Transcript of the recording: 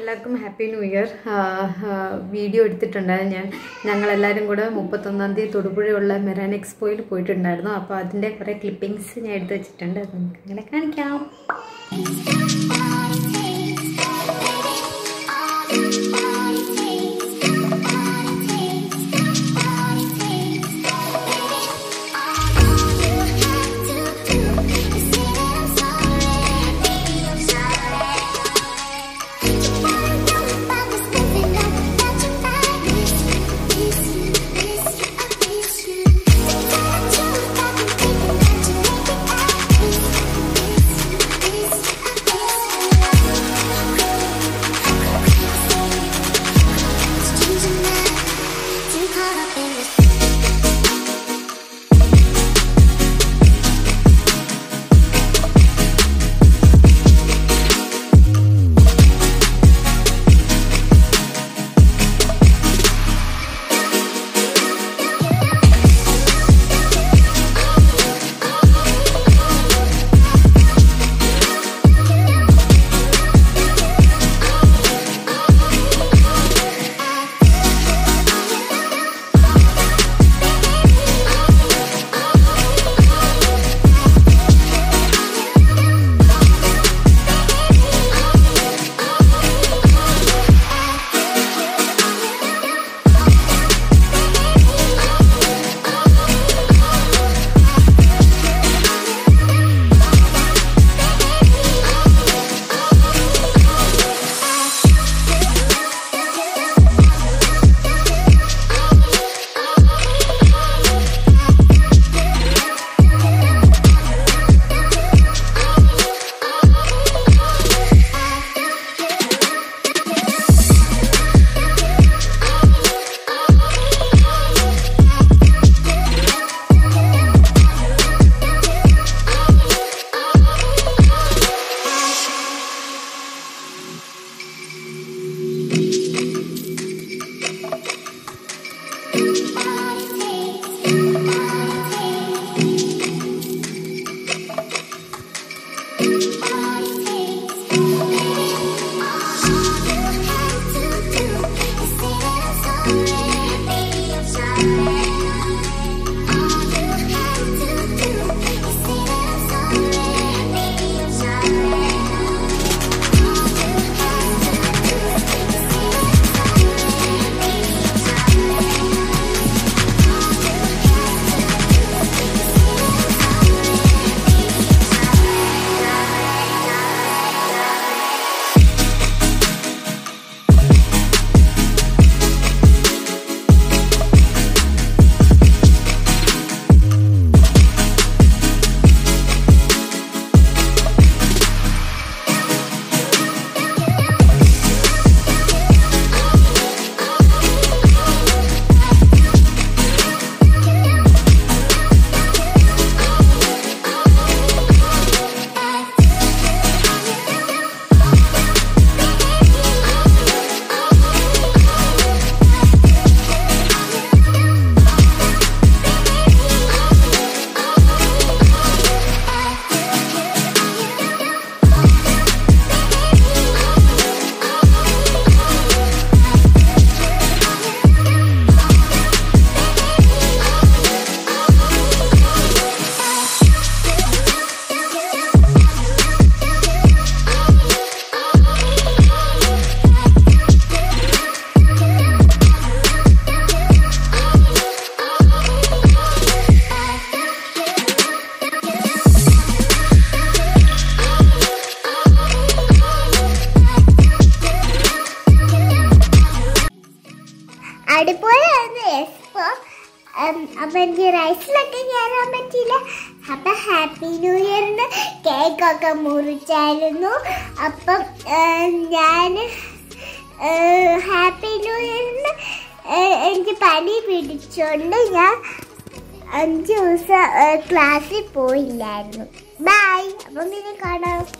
എല്ലാവർക്കും happy new year video എടുത്തിട്ടുണ്ടായിരുന്നു ഞാൻ ഞങ്ങളെല്ലാവരും കൂടെ മുപ്പത്തൊന്നാം തീയതി തൊടുപുഴയുള്ള മെറാൻ എക്സ്പോയിൽ പോയിട്ടുണ്ടായിരുന്നു അപ്പോൾ അതിൻ്റെ കുറേ ക്ലിപ്പിങ്സ് ഞാൻ എടുത്ത് വെച്ചിട്ടുണ്ട് അത് നമുക്ക് ഇങ്ങനെ കാണിക്കാം അടിപൊളിയായിരുന്നു എക്സ്പോ അപ്പൊ എനിക്ക് റൈസിലൊക്കെ കയറാൻ പറ്റിയില്ല അപ്പൊ ഹാപ്പി ന്യൂ ഇയറിന് കേക്കൊക്കെ മുറിച്ചായിരുന്നു അപ്പം ഞാൻ ഹാപ്പി ന്യൂ ഇയറിന് എനിക്ക് പനി പിടിച്ചോണ്ട് ഞാൻ അഞ്ച് ദിവസം ക്ലാസ്സിൽ പോയില്ലായിരുന്നു ബൈ അപ്പം പിന്നെ കാണാം